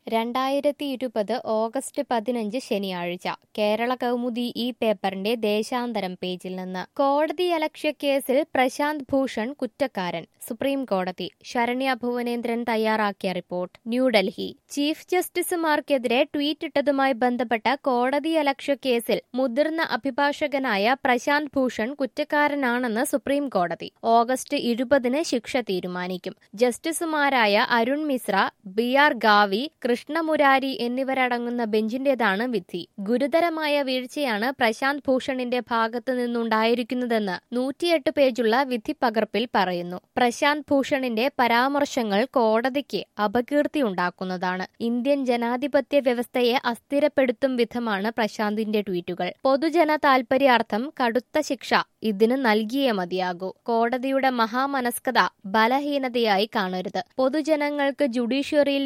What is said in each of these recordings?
രണ്ടായിരത്തി ഇരുപത് ഓഗസ്റ്റ് പതിനഞ്ച് ശനിയാഴ്ച കേരള കൗമുദി ഈ പേപ്പറിന്റെ ദേശാന്തരം പേജിൽ നിന്ന് കോടതിയലക്ഷ്യ കേസിൽ പ്രശാന്ത് ഭൂഷൺ കുറ്റക്കാരൻ സുപ്രീം കോടതി ശരണ്യ ഭുവനേന്ദ്രൻ തയ്യാറാക്കിയ റിപ്പോർട്ട് ന്യൂഡൽഹി ചീഫ് ജസ്റ്റിസുമാർക്കെതിരെ ട്വീറ്റ് ഇട്ടതുമായി ബന്ധപ്പെട്ട കോടതിയലക്ഷ്യ കേസിൽ മുതിർന്ന അഭിഭാഷകനായ പ്രശാന്ത് ഭൂഷൺ കുറ്റക്കാരനാണെന്ന് സുപ്രീം കോടതി ഓഗസ്റ്റ് ഇരുപതിന് ശിക്ഷ തീരുമാനിക്കും ജസ്റ്റിസുമാരായ അരുൺ മിശ്ര ബി ആർ ഗാവി കൃഷ്ണമുരാരി എന്നിവരടങ്ങുന്ന ബെഞ്ചിന്റേതാണ് വിധി ഗുരുതരമായ വീഴ്ചയാണ് പ്രശാന്ത് ഭൂഷണിന്റെ ഭാഗത്തു നിന്നുണ്ടായിരിക്കുന്നതെന്ന് നൂറ്റിയെട്ട് പേജുള്ള വിധി പകർപ്പിൽ പറയുന്നു പ്രശാന്ത് ഭൂഷണിന്റെ പരാമർശങ്ങൾ കോടതിക്ക് അപകീർത്തിയുണ്ടാക്കുന്നതാണ് ഇന്ത്യൻ ജനാധിപത്യ വ്യവസ്ഥയെ അസ്ഥിരപ്പെടുത്തും വിധമാണ് പ്രശാന്തിന്റെ ട്വീറ്റുകൾ പൊതുജന താൽപര്യാർത്ഥം കടുത്ത ശിക്ഷ ഇതിന് നൽകിയേ മതിയാകൂ കോടതിയുടെ മഹാമനസ്കത ബലഹീനതയായി കാണരുത് പൊതുജനങ്ങൾക്ക് ജുഡീഷ്യറിയിൽ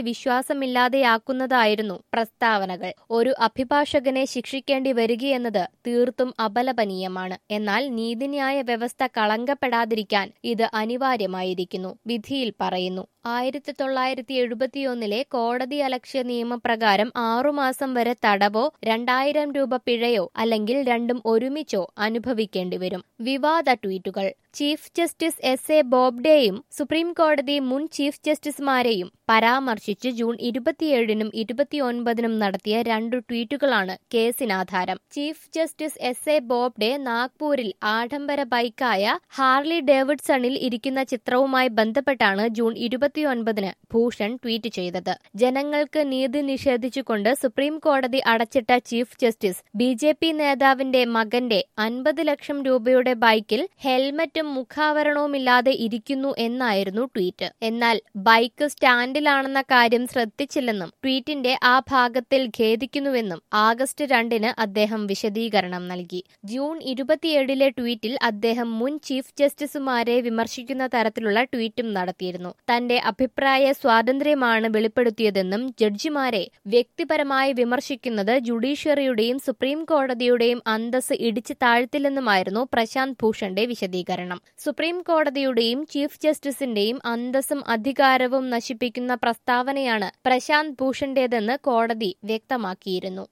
വിശ്വാസമില്ലാതെയാക്കുന്നതായിരുന്നു പ്രസ്താവനകൾ ഒരു അഭിഭാഷകനെ ശിക്ഷിക്കേണ്ടി വരികയെന്നത് തീർത്തും അപലപനീയമാണ് എന്നാൽ നീതിന്യായ വ്യവസ്ഥ കളങ്കപ്പെടാതിരിക്കാൻ ഇത് അനിവാര്യമായിരിക്കുന്നു വിധിയിൽ പറയുന്നു ആയിരത്തി തൊള്ളായിരത്തി എഴുപത്തിയൊന്നിലെ കോടതി അലക്ഷ്യ നിയമപ്രകാരം ആറുമാസം വരെ തടവോ രണ്ടായിരം രൂപ പിഴയോ അല്ലെങ്കിൽ രണ്ടും ഒരുമിച്ചോ അനുഭവിക്കേണ്ടി വരും വിവാദ ട്വീറ്റുകൾ ചീഫ് ജസ്റ്റിസ് എസ് എ ബോബ്ഡെയും സുപ്രീം കോടതി മുൻ ചീഫ് ജസ്റ്റിസുമാരെയും പരാമർശിച്ച് ജൂൺ ഇരുപത്തിയേഴിനും ഇരുപത്തിയൊൻപതിനും നടത്തിയ രണ്ടു ട്വീറ്റുകളാണ് കേസിനാധാരം chief justice S A Bobde നാഗ്പൂരിൽ ആഡംബര ബൈക്കായ ഹാർലി ഡേവിഡ്സണിൽ ഇരിക്കുന്ന ചിത്രവുമായി ബന്ധപ്പെട്ടാണ് ജൂൺ ഇരുപത്തിയൊൻപതിന് ഭൂഷൺ ട്വീറ്റ് ചെയ്തത് ജനങ്ങൾക്ക് നീതി നിഷേധിച്ചുകൊണ്ട് സുപ്രീം കോടതി അടച്ചിട്ട chief justice B J P നേതാവിന്റെ മകന്റെ അൻപത് ലക്ഷം രൂപയുടെ ബൈക്കിൽ ഹെൽമറ്റും മുഖാവരണവുമില്ലാതെ ഇരിക്കുന്നു എന്നായിരുന്നു ട്വീറ്റ് എന്നാൽ ബൈക്ക് സ്റ്റാൻഡിലാണെന്ന കാര്യം ശ്രദ്ധിച്ചില്ലെന്നും ട്വീറ്റിന്റെ ആ ഭാഗത്തിൽ ഖേദിക്കുന്നുവെന്നും ആഗസ്റ്റ് രണ്ടിന് അദ്ദേഹം വിശദീകരണം നൽകി ജൂൺ ഇരുപത്തിയേഴിലെ ട്വീറ്റിൽ അദ്ദേഹം മുൻ ചീഫ് ജസ്റ്റിസുമാരെ വിമർശിക്കുന്ന തരത്തിലുള്ള ട്വീറ്റും നടത്തിയിരുന്നു തന്റെ അഭിപ്രായ സ്വാതന്ത്ര്യമാണ് വെളിപ്പെടുത്തിയതെന്നും ജഡ്ജിമാരെ വ്യക്തിപരമായി വിമർശിക്കുന്നത് ജുഡീഷ്യറിയുടെയും സുപ്രീം കോടതിയുടെയും അന്തസ് ഇടിച്ചു താഴ്ത്തില്ലെന്നുമായിരുന്നു പ്രശാന്ത് ഭൂഷന്റെ വിശദീകരണം സുപ്രീം കോടതിയുടെയും ചീഫ് ജസ്റ്റിസിന്റെയും അന്തസ്സും അധികാരവും നശിപ്പിക്കുന്ന പ്രസ്താവനയാണ് പ്രശാന്ത് ഭൂഷന്റേതെന്ന് കോടതി വ്യക്തമാക്കിയിരുന്നു